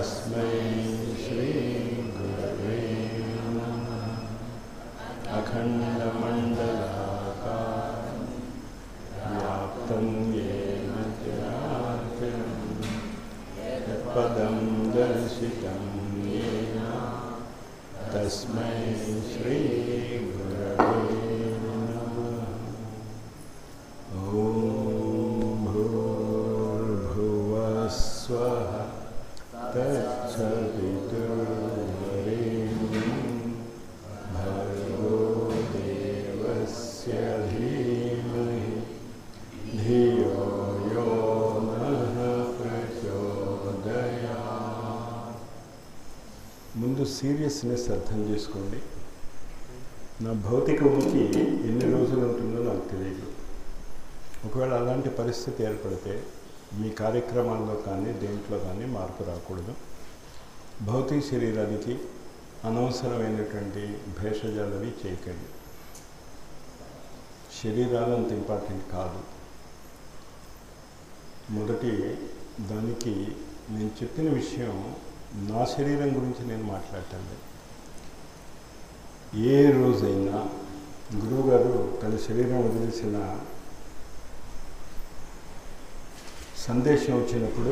तस्मै श्रीगुरवे नमः अखण्डमण्डलाकारं व्याप्तं येन चराचरं यत्पदं दर्शितं येन तस्मै श्रीगुरवे नमः ॐ भूर्भुवः स्वः तत्सवितुर्वरेण्यं भर्गो देवस्य धीमहि धियो यो नः प्रचोदयात् ముందు సీరియస్నెస్ అర్థం చేసుకోండి నా భౌతిక ఉనికి ఎన్ని రోజులు ఉంటుందో నాకు తెలియదు ఒకవేళ అలాంటి పరిస్థితి ఏర్పడితే మీ కార్యక్రమాల్లో కానీ దేంట్లో కానీ మార్పు రాకూడదు భౌతిక శరీరానికి అనవసరమైనటువంటి భేషజాలవి చేయకండి శరీరాలు అంత ఇంపార్టెంట్ కాదు మొదటి దానికి నేను చెప్పిన విషయం నా శరీరం గురించి నేను మాట్లాడటం లేదు ఏ రోజైనా గురువుగారు తన శరీరం వదిలేసిన సందేశం వచ్చినప్పుడు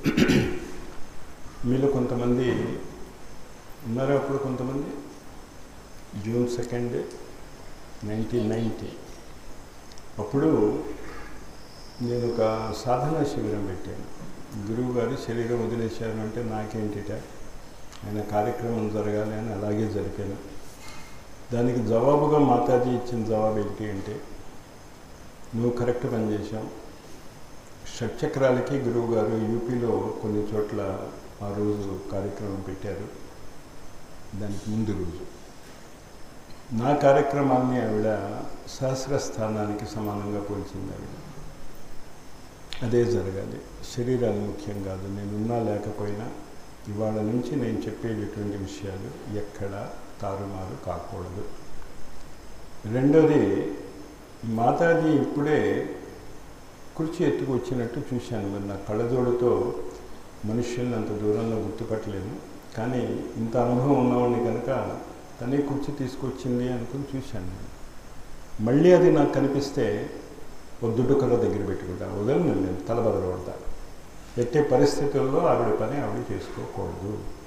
మీలో కొంతమంది ఉన్నారా అప్పుడు కొంతమంది జూన్ సెకండ్ నైన్టీన్ నైంటీ అప్పుడు నేను ఒక సాధనా శిబిరం పెట్టాను గురువు గారు శరీరం వదిలేశారు అంటే నాకేంటిట ఆయన కార్యక్రమం జరగాలి అని అలాగే జరిపాను దానికి జవాబుగా మాతాజీ ఇచ్చిన జవాబు ఏంటి అంటే నువ్వు కరెక్ట్ పని చేశావు షట్చక్రాలకి గురువు గారు యూపీలో కొన్ని చోట్ల ఆ రోజు కార్యక్రమం పెట్టారు దానికి ముందు రోజు నా కార్యక్రమాన్ని ఆవిడ సహస్ర స్థానానికి సమానంగా పోల్చింది ఆవిడ అదే జరగాలి శరీరాలు ముఖ్యం కాదు నేనున్నా లేకపోయినా ఇవాళ నుంచి నేను చెప్పేటటువంటి విషయాలు ఎక్కడ తారుమారు కాకూడదు రెండోది మాతాజీ ఇప్పుడే కుర్చీ ఎత్తుకు వచ్చినట్టు చూశాను మరి నా కళ్ళజోడుతో మనుష్యుల్ని అంత దూరంలో గుర్తుపట్టలేను కానీ ఇంత అనుభవం ఉన్నవాడిని కనుక తనే కుర్చీ తీసుకొచ్చింది అనుకుని చూశాను నేను మళ్ళీ అది నాకు కనిపిస్తే ఒక దుడ్డు కర్ర దగ్గర పెట్టుకుంటా వదలను నేను తల బదలబడతా ఎట్టే పరిస్థితుల్లో ఆవిడ పని ఆవిడ చేసుకోకూడదు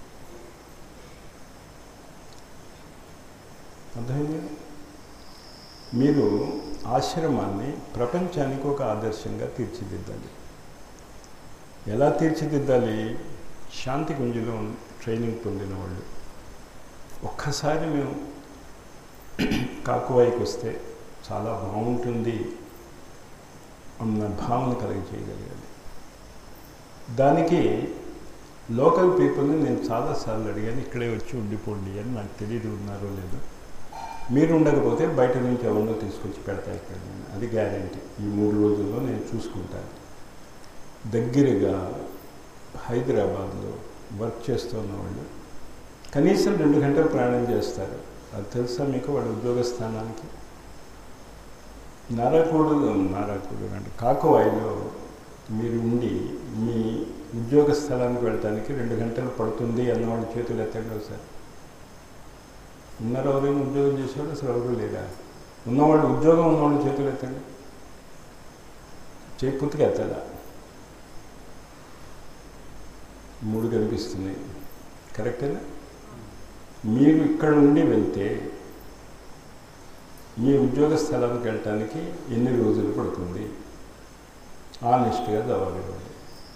అర్థమైంది మీరు ఆశ్రమాన్ని ప్రపంచానికి ఒక ఆదర్శంగా తీర్చిదిద్దాలి ఎలా తీర్చిదిద్దాలి శాంతి గుంజులో ట్రైనింగ్ పొందిన వాళ్ళు ఒక్కసారి మేము కాకువాయికి వస్తే చాలా బాగుంటుంది అన్న భావన కలిగి చేయగలిగాలి దానికి లోకల్ పీపుల్ని నేను చాలాసార్లు అడిగాను ఇక్కడే వచ్చి ఉండిపోండి అని నాకు తెలియదు ఉన్నారో లేదో మీరు ఉండకపోతే బయట నుంచి ఎవరినో తీసుకొచ్చి పెడతా ఇక్కడ నేను అది గ్యారంటీ ఈ మూడు రోజుల్లో నేను చూసుకుంటాను దగ్గరగా హైదరాబాద్లో వర్క్ చేస్తున్న వాళ్ళు కనీసం రెండు గంటలు ప్రయాణం చేస్తారు అది తెలుసా మీకు వాళ్ళ ఉద్యోగ స్థానానికి నారాకూడు నారాకూడు అంటే కాకువాయిలో మీరు ఉండి మీ ఉద్యోగ స్థలానికి వెళ్ళటానికి రెండు గంటలు పడుతుంది అన్నవాళ్ళ చేతులు ఎత్తండి ఒకసారి ఉన్నారు ఎవరైనా ఉద్యోగం చేసేవాళ్ళు అసలు ఎవరు లేరా ఉన్నవాళ్ళు ఉద్యోగం ఉన్నవాళ్ళు చేతులు ఎత్తండి చేపుతుకి ఎత్తదా మూడు కనిపిస్తున్నాయి కరెక్టేనా మీరు ఇక్కడ ఉండి వెళ్తే మీ ఉద్యోగ స్థలానికి వెళ్ళటానికి ఎన్ని రోజులు పడుతుంది ఆనెస్ట్గా జవాబు ఇవ్వండి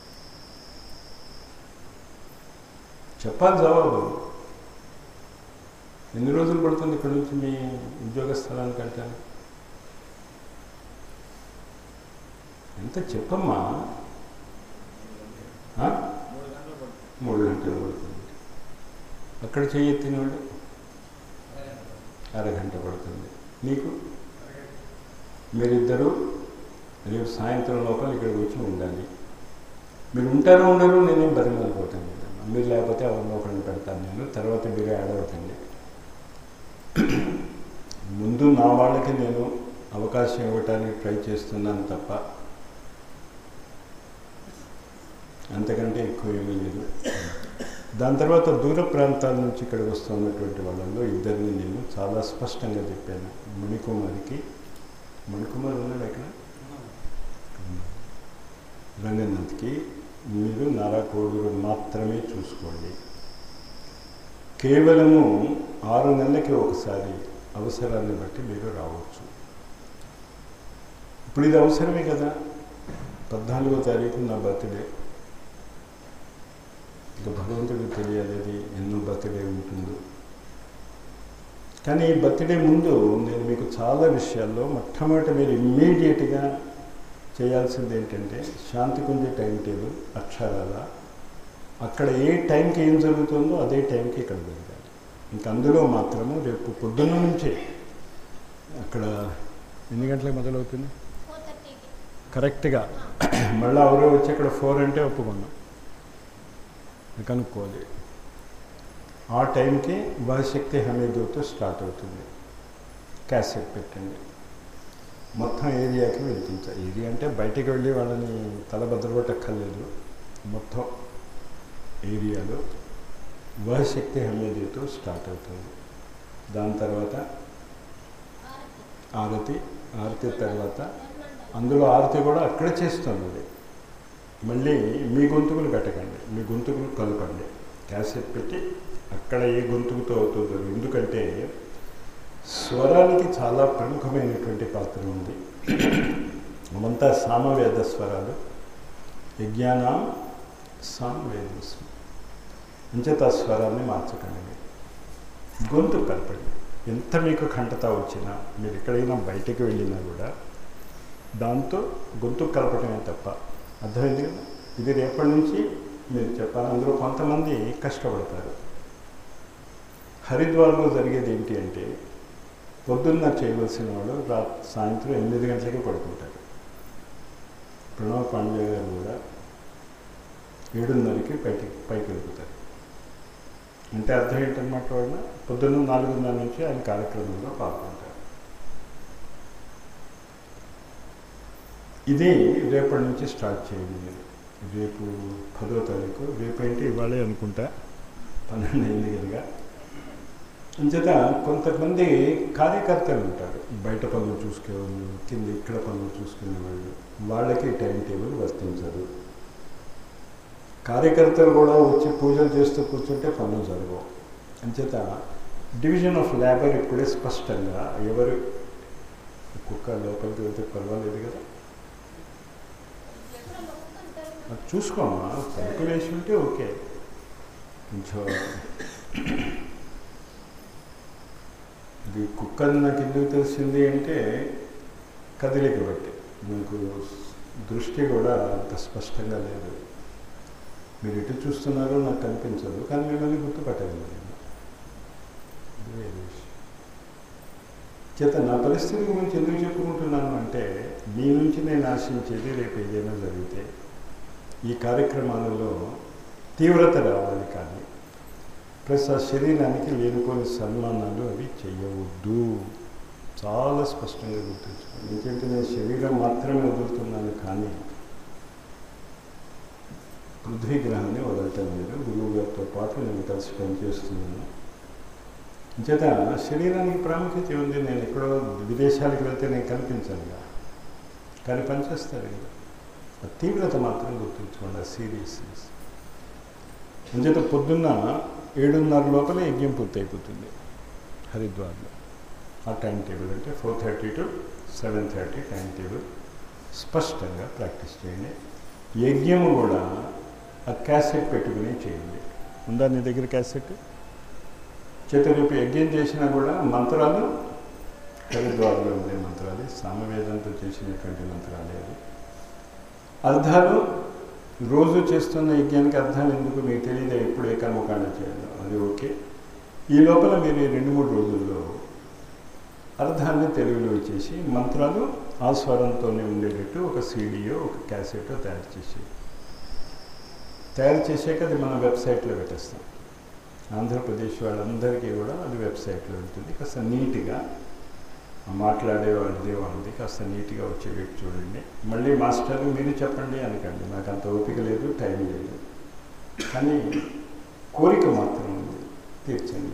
చెప్పాలి జవాబు ఎన్ని రోజులు పడుతుంది ఇక్కడ నుంచి మీ ఉద్యోగ స్థలానికి వెళ్ళటానికి ఎంత చెప్పమ్మా మూడు గంటలు పడుతుంది అక్కడ చేయెత్తినవాడు అరగంట పడుతుంది నీకు మీరిద్దరూ రేపు సాయంత్రం లోపల ఇక్కడికి వచ్చి ఉండాలి మీరు ఉంటారో ఉండరు నేనేం బతిమలిపోతాను కదమ్మా మీరు లేకపోతే ఎవరినో ఒకరిని పెడతాను నేను తర్వాత మీరే ఆడవకండి ముందు నా వాళ్ళకి నేను అవకాశం ఇవ్వటానికి ట్రై చేస్తున్నాను తప్ప అంతకంటే ఎక్కువ ఏమీ లేదు దాని తర్వాత దూర ప్రాంతాల నుంచి ఇక్కడికి వస్తున్నటువంటి వాళ్ళల్లో ఇద్దరిని నేను చాలా స్పష్టంగా చెప్పాను మణికుమారికి మణికుమార్ ఉన్నాడు అక్కడ రంగనాథ్కి మీరు నారా కోడూరు మాత్రమే చూసుకోండి కేవలము ఆరు నెలలకి ఒకసారి అవసరాన్ని బట్టి మీరు రావచ్చు ఇప్పుడు ఇది అవసరమే కదా పద్నాలుగో తారీఖు నా బర్త్డే ఇక భగవంతుడికి తెలియాలి అది ఎన్నో బర్త్డే ఉంటుందో కానీ ఈ బర్త్డే ముందు నేను మీకు చాలా విషయాల్లో మొట్టమొదటి మీరు ఇమ్మీడియట్గా చేయాల్సింది ఏంటంటే శాంతి కుంజ టైం టేబుల్ అక్షరాల అక్కడ ఏ టైంకి ఏం జరుగుతుందో అదే టైంకి ఇక్కడ జరగాలి ఇంక అందులో మాత్రము రేపు పొద్దున్న నుంచే అక్కడ ఎన్ని గంటలకు మొదలవుతుంది ఫోర్ థర్టీకి కరెక్ట్గా మళ్ళీ ఎవరో వచ్చి అక్కడ ఫోర్ అంటే ఒప్పుకున్నాం కనుక్కోవాలి ఆ టైంకి వహశక్తి హమీదుతో స్టార్ట్ అవుతుంది క్యాసెట్ పెట్టండి మొత్తం ఏరియాకి వినిపించాలి ఏరియా అంటే బయటికి వెళ్ళి వాళ్ళని తలబద్దలగొట్టక్కర్లేదు మొత్తం ఏరియాలో వహశక్తి హమీదుతో స్టార్ట్ అవుతుంది దాని తర్వాత ఆరతి ఆరతి ఆరతి తర్వాత నిర్మల్ అందులో ఆరతి కూడా అక్కడే చేస్తున్నది మళ్ళీ మీ గొంతుకులు పెట్టకండి మీ గొంతుకులు కలపండి క్యాసెట్ పెట్టి అక్కడ ఏ గొంతుకుతో అవుతుందో ఎందుకంటే స్వరానికి చాలా ప్రముఖమైనటువంటి పాత్ర ఉంది అవంతా సామవేద స్వరాలు యజ్ఞానం సామవేదస్వం అంచేత ఆ స్వరాన్ని మార్చకండి మీరు. గొంతు కలపండి ఎంత మీకు కంటత వచ్చినా మీరు ఎక్కడైనా బయటికి వెళ్ళినా కూడా దాంతో గొంతు కలపటమే తప్ప అర్థమైంది కదా ఇది రేపటి నుంచి మీరు చెప్పాలి అందులో కొంతమంది కష్టపడతారు హరిద్వార్లో జరిగేది ఏంటి అంటే పొద్దున్న చేయవలసిన వాళ్ళు రా సాయంత్రం ఎనిమిది గంటలకే పడుకుంటారు ప్రణవ్ పాండే గారు కూడా ఏడున్నరకి పైకి పైకి వెళ్తారు అంటే అర్థం ఏంటన్నమాట వాళ్ళ పొద్దున్న నాలుగున్నర నుంచి ఆయన కార్యక్రమంలో పాల్గొంటారు ఇది రేపటి నుంచి స్టార్ట్ చేయండి మీరు రేపు పదో తారీఖు రేపు ఏంటి ఇవాళే అనుకుంటా పన్నెండు అయింది కనుక అంచేత కొంతమంది కార్యకర్తలు ఉంటారు బయట పనులు చూసుకునేవాళ్ళు కింద ఇక్కడ పనులు చూసుకునేవాళ్ళు వాళ్ళకి టైం టేబుల్ వర్తించదు కార్యకర్తలు కూడా వచ్చి పూజలు చేస్తూ కూర్చుంటే పనులు జరగవు అంచేత డివిజన్ ఆఫ్ లేబర్ ఇప్పుడే స్పష్టంగా ఎవరు కుక్క లోపలికి వెళ్తే పర్వాలేదు కదా ఎక్కడ మొక్కుకుంటారు అది చూసుకోమ్మా తలుపులు వేసి ఉంటే ఓకే కొంచెం ఇది కుక్క అని నాకు ఎందుకు తెలిసింది అంటే కదిలిక బట్టి మీకు దృష్టి కూడా అంత స్పష్టంగా లేదు మీరు ఎటు చూస్తున్నారో నాకు కనిపించదు కానీ మిమ్మల్ని గుర్తుపట్టగలను నేను ఇది వేరే విషయం. చేత నా పరిస్థితి గురించి ఎందుకు చెప్పుకుంటున్నాను అంటే మీ నుంచి నేను ఆశించేది రేపు ఏదైనా జరిగితే ఈ కార్యక్రమాలలో తీవ్రత రావాలి కానీ ప్లస్ ఆ శరీరానికి లేనిపోయిన సన్మానాలు అవి చేయవద్దు చాలా స్పష్టంగా గుర్తుంచుకోండి ఎందుకంటే నేను శరీరం మాత్రమే వదులుతున్నాను కానీ పృథ్వీ గ్రహాన్ని వదలటం లేదు గురువు గారితో పాటు నేను కలిసి పనిచేస్తున్నాను చేత శరీరానికి ప్రాముఖ్యత ఉంది నేను ఎక్కడో విదేశాలకు వెళ్తే నేను కనిపించానుగా కానీ పనిచేస్తారు కదా ఆ తీవ్రత మాత్రం గుర్తుంచుకోండి ఆ సీరియస్నెస్ అంచేత పొద్దున్న ఏడున్నర లోపల యజ్ఞం పూర్తి అయిపోతుంది హరిద్వార్లో ఆ టైం టేబుల్ అంటే four thirty to seven thirty time table స్పష్టంగా ప్రాక్టీస్ చేయండి యజ్ఞము కూడా ఆ క్యాసెట్ పెట్టుకుని చేయండి ఉందా నీ దగ్గర క్యాసెట్ చేత రేపు యజ్ఞం చేసినా కూడా మంత్రాలు హరిద్వార్లో ఉండే మంత్రాలు సామవేదంతో చేసినటువంటి మంత్రాలే అది అర్థాలు రోజు చేస్తున్న యజ్ఞానికి అర్థాలు ఎందుకు మీకు తెలియదు ఎప్పుడు ఏ కర్మకాండ చేయాలో అది ఓకే ఈ లోపల మీరు ఈ రెండు మూడు రోజుల్లో అర్థాన్ని తెలుగులో ఇచ్చేసి మంత్రాలు ఆ స్వరంతోనే ఉండేటట్టు ఒక సీడీయో ఒక క్యాసెటో తయారు చేసి తయారు చేసాక అది మన వెబ్సైట్లో పెట్టేస్తాం ఆంధ్రప్రదేశ్ వాళ్ళందరికీ కూడా అది వెబ్సైట్లో ఉంటుంది కాస్త నీట్గా మాట్లాడే వాళ్ళది వాళ్ళది కాస్త నీట్గా వచ్చేటట్టు చూడండి మళ్ళీ మాస్టర్ మీరు చెప్పండి అనకండి నాకు అంత ఓపిక లేదు టైం లేదు కానీ కోరిక మాత్రం ఉంది తీర్చండి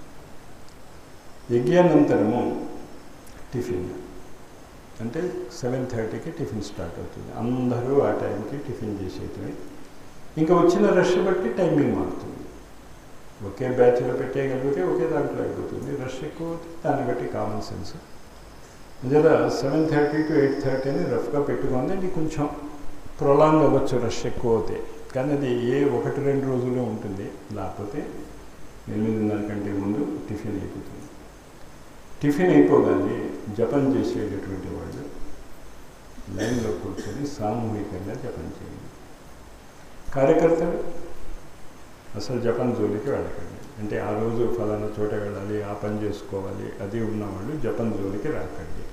యజ్ఞానంతరము టిఫిన్ అంటే సెవెన్ థర్టీకి టిఫిన్ స్టార్ట్ అవుతుంది అందరూ ఆ టైంకి టిఫిన్ చేసేటివి ఇంకా వచ్చిన రష్ బట్టి టైమింగ్ మారుతుంది ఒకే బ్యాచ్లో పెట్టేయగలిగితే ఒకే దాంట్లో అయిపోతుంది రష్ ఎక్కువ అవుతుంది దాన్ని బట్టి కామన్ సెన్స్ లేదా seven thirty to eight thirty అని రఫ్గా పెట్టుకుంది అది కొంచెం ప్రొలాంగ్ అవ్వచ్చు రష్ ఎక్కువ అవుతాయి కానీ అది ఏ ఒకటి రెండు రోజుల్లో ఉంటుంది లేకపోతే ఎనిమిదిన్నర కంటే ముందు టిఫిన్ అయిపోతుంది టిఫిన్ అయిపోగానే జపం చేసేటటువంటి వాళ్ళు లైన్లో కూర్చొని సామూహికంగా జపం చేయండి కార్యకర్తలు అసలు జపం జోలికి వెళ్ళకండి అంటే ఆ రోజు ఫలానా చోట వెళ్ళాలి ఆ పని చేసుకోవాలి అది ఉన్నవాళ్ళు జపం జోలికి రాకండి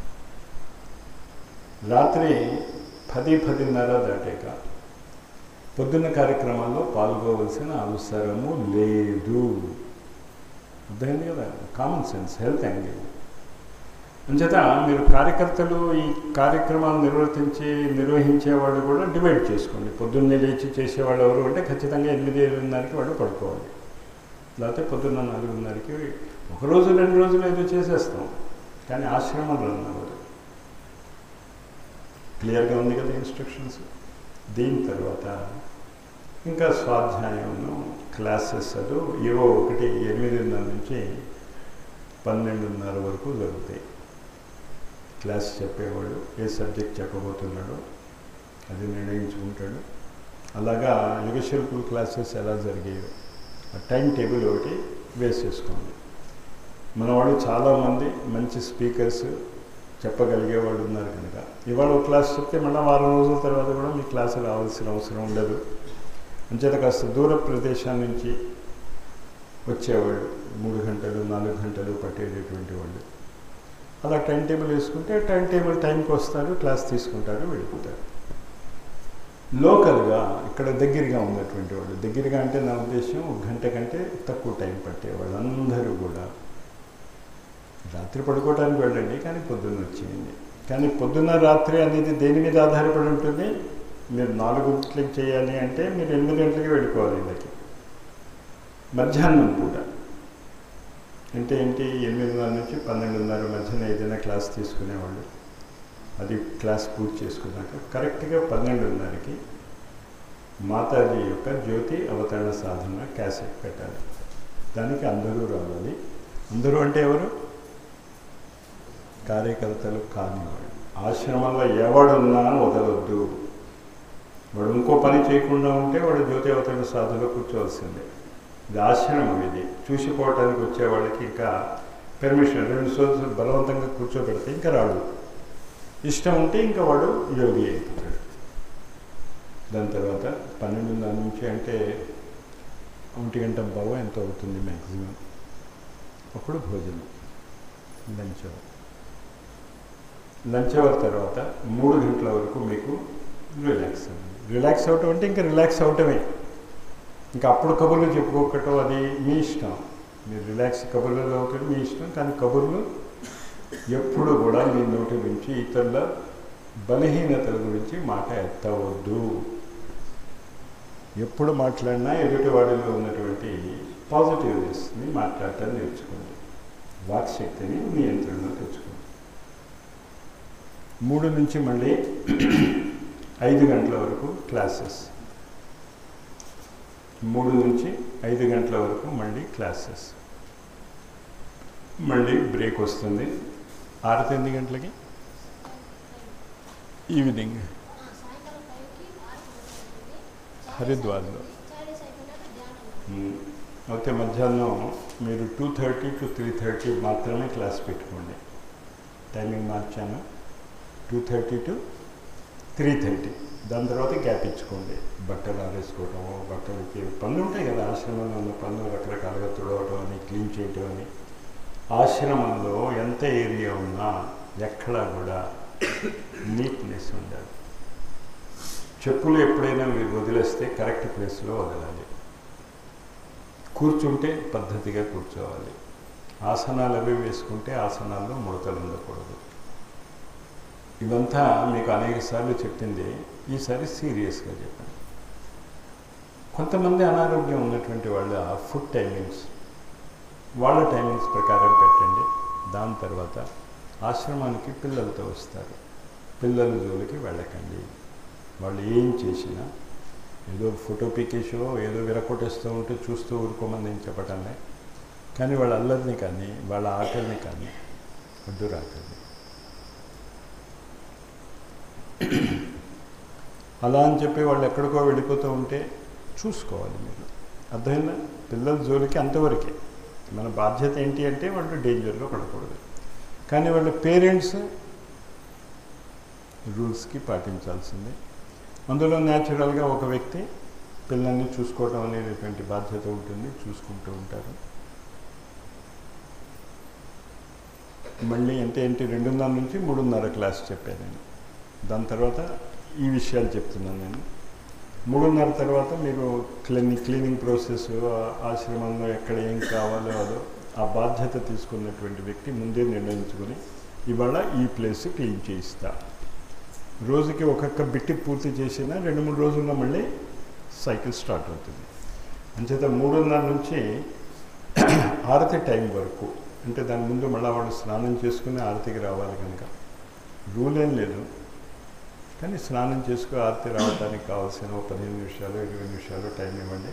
రాత్రి పది పదిన్నర దాటాక పొద్దున్న కార్యక్రమాల్లో పాల్గొవలసిన అవసరము లేదు అర్థమైంది కదా కామన్ సెన్స్ హెల్త్ యాంగిల్ అంచేత మీరు కార్యకర్తలు ఈ కార్యక్రమాలు నిర్వర్తించి నిర్వహించేవాళ్ళు కూడా డివైడ్ చేసుకోండి పొద్దున్నే లేచి చేసేవాళ్ళు ఎవరు అంటే ఖచ్చితంగా ఎనిమిది ఏడున్నరకి వాళ్ళు పడుకోవాలి లేకపోతే పొద్దున్న నాలుగున్నరకి ఒక రోజు రెండు రోజులు ఏదో చేసేస్తాం కానీ ఆశ్రమం రన్ అవ్వదు క్లియర్గా ఉంది కదా ఇన్స్ట్రక్షన్స్ దీని తర్వాత ఇంకా స్వాధ్యాయంలో క్లాసెస్ అది ఏవో ఒకటి ఎనిమిదిన్నర నుంచి పన్నెండున్నర వరకు జరుగుతాయి క్లాస్ చెప్పేవాడు ఏ సబ్జెక్ట్ చెప్పబోతున్నాడో అది నిర్ణయించుకుంటాడు అలాగా యుగశిల్పుల క్లాసెస్ ఎలా జరిగాయో ఆ టైం టేబుల్ ఒకటి వేసేసుకోండి మన వాళ్ళు చాలామంది మంచి స్పీకర్స్ చెప్పగలిగే వాళ్ళు ఉన్నారు కనుక ఇవాళ ఒక క్లాస్ చెప్తే మళ్ళీ వారం రోజుల తర్వాత కూడా మీ క్లాసు రావాల్సిన అవసరం ఉండదు అంచేత కాస్త దూర ప్రదేశాల నుంచి వచ్చేవాళ్ళు మూడు గంటలు నాలుగు గంటలు పట్టేటటువంటి వాళ్ళు అలా టైం టేబుల్ వేసుకుంటే టైం టేబుల్ టైంకి వస్తారు క్లాస్ తీసుకుంటారు వెళ్ళిపోతారు లోకల్గా ఇక్కడ దగ్గరగా ఉన్నటువంటి వాళ్ళు దగ్గరగా అంటే నా ఉద్దేశం ఒక గంట కంటే తక్కువ టైం పట్టేవాళ్ళు అందరూ కూడా రాత్రి పడుకోవడానికి వెళ్ళండి కానీ పొద్దున్న వచ్చేయండి కానీ పొద్దున్న రాత్రి అనేది దేని మీద ఆధారపడి ఉంటుంది మీరు నాలుగు గంటలకు చేయాలి అంటే మీరు ఎనిమిది గంటలకి వెళ్ళిపోవాలి ఇళ్ళకి మధ్యాహ్నం పూట అంటే ఏంటి ఎనిమిదిన్నర నుంచి పన్నెండున్నర మధ్యన ఏదైనా క్లాస్ తీసుకునేవాళ్ళు అది క్లాస్ పూర్తి చేసుకున్నాక కరెక్ట్గా పన్నెండున్నరకి మాతాజీ యొక్క జ్యోతి అవతరణ సాధన క్యాసెట్ పెట్టాలి దానికి అందరూ రావాలి అందరూ అంటే ఎవరు కార్యకర్తలు కానివాడు ఆశ్రమంలో ఎవడున్నా వదలొద్దు వాడు ఇంకో పని చేయకుండా ఉంటే వాడు జ్యోతి అవతరణ సాధనలో కూర్చోవలసిందే ఇది ఆశ్రమం ఇది చూసిపోవటానికి వచ్చే వాళ్ళకి ఇంకా పెర్మిషన్ రెండు రోజులు బలవంతంగా కూర్చోబెడితే ఇంకా రాడు ఇష్టం ఉంటే ఇంకా వాడు యోగి అయిపోతాడు దాని తర్వాత పన్నెండున్నర నుంచి అంటే ఒంటి గంట బావ ఎంత అవుతుంది మ్యాక్సిమం అప్పుడు భోజనం లంచ్ అవర్ లంచ్ అవర్ తర్వాత మూడు గంటల వరకు మీకు రిలాక్స్ అవ్వండి రిలాక్స్ అవటం అంటే ఇంకా రిలాక్స్ అవటమే ఇంకా అప్పుడు కబుర్లు చెప్పుకోకటం అది మీ ఇష్టం మీరు రిలాక్స్ కబుర్లలో అవుతుంది మీ ఇష్టం కానీ కబుర్లు ఎప్పుడు కూడా మీ నోటి నుంచి ఇతరుల బలహీనతల గురించి మాట ఎత్తవద్దు ఎప్పుడు మాట్లాడినా ఎదుటి వాడిలో ఉన్నటువంటి పాజిటివ్నెస్ని మాట్లాడటం నేర్చుకోండి వాక్శక్తిని నియంత్రణలో తెచ్చుకోండి మూడు నుంచి మళ్ళీ ఐదు గంటల వరకు క్లాసెస్ మూడు నుంచి ఐదు గంటల వరకు మళ్ళీ క్లాసెస్ మళ్ళీ బ్రేక్ వస్తుంది ఆరతి ఎనిమిది గంటలకి ఈవినింగ్ సాయంకాలం ఫైవ్కి ఆరు హరిద్వార్లో చాలీస్ అయిపోయినాక ధ్యానం అయితే మధ్యాహ్నం మీరు two thirty to three thirty మాత్రమే క్లాస్ పెట్టుకోండి టైమింగ్ మార్చాను two thirty to three thirty దాని తర్వాత గ్యాప్ ఇచ్చుకోండి బట్టలు ఆరేసుకోవటం బట్టలకి పనులు ఉంటాయి కదా ఆశ్రమంలో ఉన్న పనులు రకరకాలుగా తుడవటం అని క్లీన్ చేయటం అని ఆశ్రమంలో ఎంత ఏరియా ఉన్నా ఎక్కడా కూడా నీట్నెస్ ఉండాలి చెప్పులు ఎప్పుడైనా మీరు వదిలేస్తే కరెక్ట్ ప్లేస్లో వదలాలి కూర్చుంటే పద్ధతిగా కూర్చోవాలి ఆసనాలు అవి వేసుకుంటే ఆసనాల్లో ముడతలు ఉండకూడదు ఇదంతా మీకు అనేక సార్లు చెప్పింది ఈసారి సీరియస్గా చెప్పండి కొంతమంది అనారోగ్యం ఉన్నటువంటి వాళ్ళ ఫుడ్ టైమింగ్స్ వాళ్ళ టైమింగ్స్ ప్రకారం పెట్టండి దాని తర్వాత ఆశ్రమానికి పిల్లలతో వస్తారు పిల్లల జోలికి వెళ్ళకండి వాళ్ళు ఏం చేసినా ఏదో ఫోటో పీకేసో ఏదో విరకొట్టేస్తూ ఉంటే చూస్తూ ఊరుకోమని నేను చెప్పటంలే కానీ వాళ్ళ అల్లరిని కానీ వాళ్ళ ఆకలిని కానీ అడ్డు రాకండి అలా అని చెప్పి వాళ్ళు ఎక్కడికో వెళ్ళిపోతూ ఉంటే చూసుకోవాలి మీరు అర్థమైందా పిల్లల జోలికి అంతవరకే మన బాధ్యత ఏంటి అంటే వాళ్ళు డేంజర్లో పడకూడదు కానీ వాళ్ళ పేరెంట్స్ రూల్స్కి పాటించాల్సిందే అందులో న్యాచురల్గా ఒక వ్యక్తి పిల్లల్ని చూసుకోవడం అనేటువంటి బాధ్యత ఉంటుంది చూసుకుంటూ ఉంటారు మళ్ళీ అంటే ఏంటి రెండున్నర నుంచి మూడున్నర క్లాస్ చెప్పాను నేను దాని తర్వాత ఈ విషయాలు చెప్తున్నాను నేను మూడున్నర తర్వాత మీరు క్లీనింగ్ క్లీనింగ్ ప్రాసెస్ ఆశ్రమంలో ఎక్కడ ఏం కావాలో అదో ఆ బాధ్యత తీసుకున్నటువంటి వ్యక్తి ముందే నిర్ణయించుకొని ఇవాళ ఈ ప్లేస్ క్లీన్ చేయిస్తా రోజుకి ఒక్కొక్క బిట్టి పూర్తి చేసినా రెండు మూడు రోజుల్లో మళ్ళీ సైకిల్ స్టార్ట్ అవుతుంది అంచేత మూడున్నర నుంచి ఆరతి టైం వరకు అంటే దాని ముందు మళ్ళీ వాళ్ళు స్నానం చేసుకుని ఆరతికి రావాలి కనుక రూల్ ఏం లేదు కానీ స్నానం చేసుకుని ఆరతి రావడానికి కావాల్సిన ఒక పదిహేను నిమిషాలు ఇరవై నిమిషాలు టైం ఇవ్వండి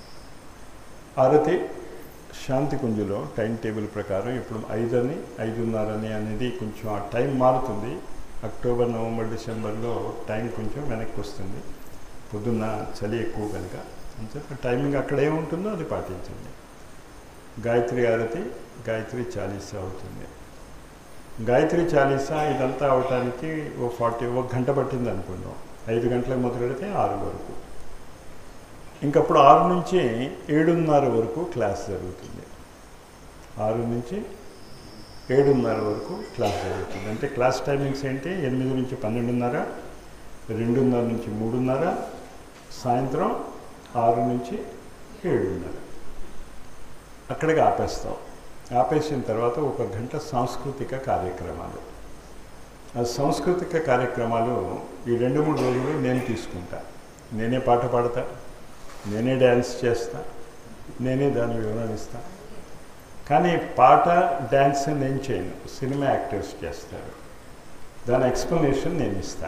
ఆరతి శాంతి కుంజులో టైం టేబుల్ ప్రకారం ఇప్పుడు ఐదని ఐదున్నరని అనేది కొంచెం ఆ టైం మారుతుంది అక్టోబర్ నవంబర్ డిసెంబర్లో టైం కొంచెం వెనక్కి వస్తుంది పొద్దున్న చలి ఎక్కువ కనుక అంతే టైమింగ్ అక్కడ ఏముంటుందో అది పాటించండి గాయత్రి ఆరతి గాయత్రి చాలీసా అవుతుంది గాయత్రి చాలీసా ఇదంతా అవటానికి ఓ ఫార్టీ ఒక గంట పట్టింది అనుకుందాం ఐదు గంటలకు మొదలు పెడితే ఆరు వరకు ఇంకప్పుడు ఆరు నుంచి ఏడున్నర వరకు క్లాస్ జరుగుతుంది ఆరు నుంచి ఏడున్నర వరకు క్లాస్ జరుగుతుంది అంటే క్లాస్ టైమింగ్స్ ఏంటి ఎనిమిది నుంచి పన్నెండున్నర రెండున్నర నుంచి మూడున్నర సాయంత్రం ఆరు నుంచి ఏడున్నర అక్కడికి ఆపేస్తాం ఆపేసిన తర్వాత ఒక గంట సాంస్కృతిక కార్యక్రమాలు ఆ సాంస్కృతిక కార్యక్రమాలు ఈ రెండు మూడు రోజులు నేను తీసుకుంటా నేనే పాట పాడతా నేనే డ్యాన్స్ చేస్తా నేనే దాన్ని వివరణిస్తా కానీ పాట డ్యాన్స్ నేను చేయను సినిమా యాక్టర్స్ చేస్తారు దాని ఎక్స్ప్లెనేషన్ నేను ఇస్తా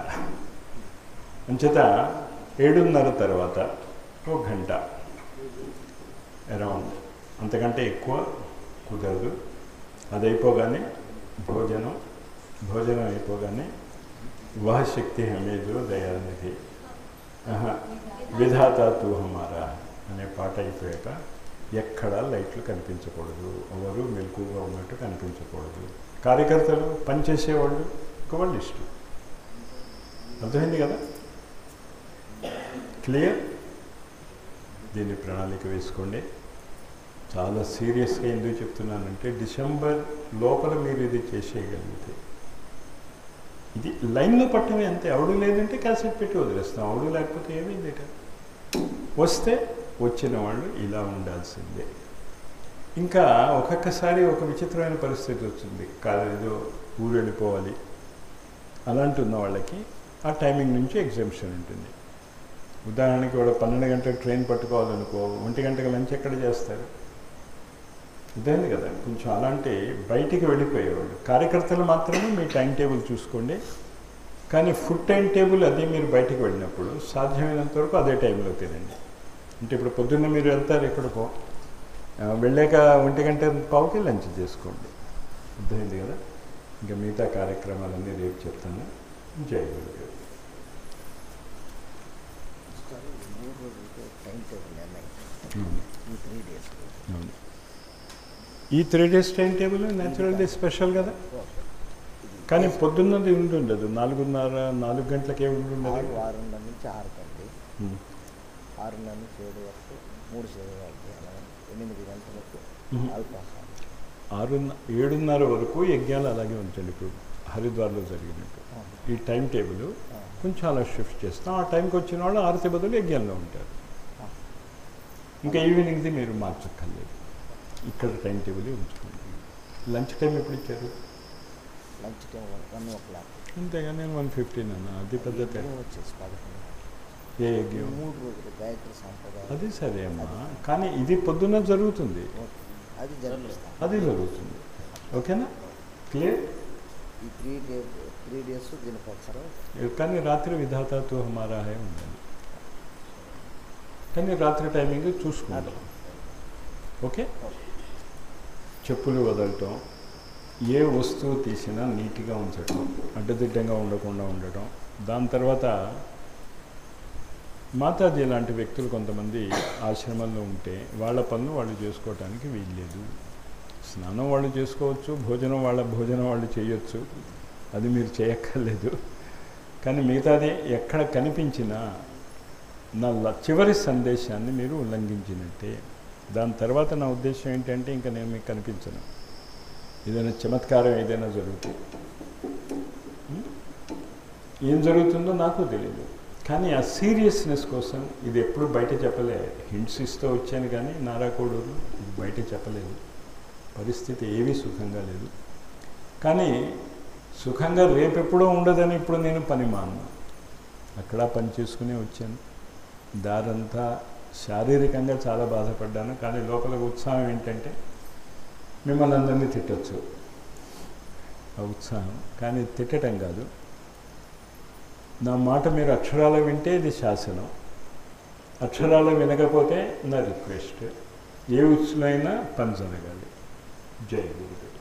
అంచేత ఏడున్నర తర్వాత ఒక గంట అరౌండ్ అంతకంటే ఎక్కువ కుదరదు అది అయిపోగానే భోజనం భోజనం అయిపోగానే వహ శక్తి హమేదో దయానిధి ఆహా, విధాత తూ హమారా అనే పాట అయిపోయాక ఎక్కడా లైట్లు కనిపించకూడదు ఎవరు మెలకుగా ఉన్నట్టు కనిపించకూడదు కార్యకర్తలు పనిచేసేవాళ్ళు ఒక వాళ్ళు ఇష్టం అర్థమైంది కదా క్లియర్ దీన్ని ప్రణాళిక వేసుకోండి చాలా సీరియస్గా ఎందుకు చెప్తున్నానంటే డిసెంబర్ లోపల మీరు ఇది చేసేయగలిగితే ఇది లైన్లో పట్టమే అంతే అవడు లేదంటే క్యాసెట్ పెట్టి వదిలేస్తాం అవడు లేకపోతే ఏమైంది ఇక వస్తే వచ్చిన వాళ్ళు ఇలా ఉండాల్సిందే ఇంకా ఒక్కొక్కసారి ఒక విచిత్రమైన పరిస్థితి వచ్చింది కాలేదో ఊరు వెళ్ళిపోవాలి అలాంటి ఉన్న వాళ్ళకి ఆ టైమింగ్ నుంచి ఎగ్జామ్షన్ ఉంటుంది ఉదాహరణకి వాడు పన్నెండు గంటలకు ట్రైన్ పట్టుకోవాలనుకో ఒంటి గంటకు లంచ్ ఎక్కడ చేస్తారు ఇదేంది కదా కొంచెం అలాంటి బయటికి వెళ్ళిపోయేవాళ్ళు కార్యకర్తలు మాత్రమే మీ టైం టేబుల్ చూసుకోండి కానీ ఫుడ్ టైం టేబుల్ అది మీరు బయటికి వెళ్ళినప్పుడు సాధ్యమైనంత వరకు అదే టైంలో తినండి అంటే ఇప్పుడు పొద్దున్న మీరు వెళ్తారు ఎక్కడికో ఆ, వెళ్ళాక ఒంటి గంట పావుకి లంచ్ చేసుకోండి అర్థమైంది కదా ఇంకా మిగతా కార్యక్రమాలన్నీ రేపు చెప్తాను జై గురుదేవ్ మూడు రోజులకి టైం టేబుల్ నిర్ణయించాం అవును. ఈ త్రీ డేస్ అవును. ఈ త్రీ డేస్ టైం టేబుల్ న్యాచురల్గా స్పెషల్ కదా కానీ పొద్దున్నది ఉండుండదు నాలుగున్నర నాలుగు గంటలకే ఆరు ఉండుండదు ఆరున్నర నుంచి ఆరు కండి ఉమ్. ఆరున్నర నుంచి ఏడు వరకు మూడు సేవలు వరకు అలాగే ఎనిమిది గంటలకు మ్మ్. అల్పాహారం ఆరున్న ఏడున్నర వరకు యజ్ఞాలు అలాగే ఉంచండి ఇప్పుడు హరిద్వార్లో జరిగినట్టు ఈ టైం టేబుల్ ఆ. కొంచెం అలా షిఫ్ట్ చేస్తాం ఆ టైంకి వచ్చిన వాళ్ళు ఆరతి బదులు యజ్ఞంలో ఉంటారు ఆ. ఇంకా ఈవినింగ్ది మీరు మార్చక్కర్లేదు ఇక్కడ టైం టేబుల్ ఉంచుకోండి లంచ్ టైం ఎప్పుడు ఇచ్చారు lunch time one o'clock అంతేగా నేను వన్ ఫిఫ్టీన్ అన్న అది పెద్ద తేడా వచ్చేసి పదకొండు ఏ ఈ యజ్ఞం మూడు రోజులు గాయత్రి సాంప్రదాయం అది సరే అమ్మా కానీ ఇది పొద్దున్న జరుగుతుంది ఓకే. అది జరిపిస్తాం అది జరుగుతుంది ఓకేనా క్లియర్ ఈ త్రీ డే త్రీ డేస్ దీనికి ఒకసారి కానీ రాత్రి విధాతతో హమారా హే ఉండాలి కానీ రాత్రి టైమింగ్ చూసుకుందాం ఓకే చెప్పులు వదలటం ఏ వస్తువు తీసినా నీట్గా ఉంచటం అడ్డదిడ్డంగా ఉండకుండా ఉండటం దాని తర్వాత మాతాజీ లాంటి వ్యక్తులు కొంతమంది ఆశ్రమంలో ఉంటే వాళ్ళ పనులు వాళ్ళు చేసుకోవటానికి వీల్లేదు స్నానం వాళ్ళు చేసుకోవచ్చు భోజనం వాళ్ళ భోజనం వాళ్ళు చేయొచ్చు అది మీరు చేయక్కర్లేదు కానీ మిగతాది ఎక్కడ కనిపించినా నా ల- చివరి సందేశాన్ని మీరు ఉల్లంఘించినట్టే దాని తర్వాత నా ఉద్దేశం ఏంటంటే ఇంకా నేను మీకు కనిపించను ఏదైనా చమత్కారం ఏదైనా జరుగుతుంది ఉం? ఏం జరుగుతుందో నాకు తెలియదు కానీ ఆ సీరియస్నెస్ కోసం ఇది ఎప్పుడు బయట చెప్పలే హింట్స్ ఇస్తూ వచ్చాను కానీ నారాకోడూరు బయట చెప్పలేదు పరిస్థితి ఏమీ సుఖంగా లేదు కానీ సుఖంగా రేపెప్పుడో ఉండదని ఇప్పుడు నేను పని మాను అక్కడ పని చేసుకునే వచ్చాను దారంతా శారీరకంగా చాలా బాధపడ్డాను కానీ లోపల ఉత్సాహం ఏంటంటే మిమ్మల్ని అందరినీ తిట్టచ్చు ఆ ఉత్సాహం కానీ తిట్టడం కాదు నా మాట మీరు అక్షరాలు వింటే ఇది శాసనం అక్షరాలు వినకపోతే నా రిక్వెస్ట్ ఏ ఉత్సవైనా పని జరగాలి జై గురుదేవ్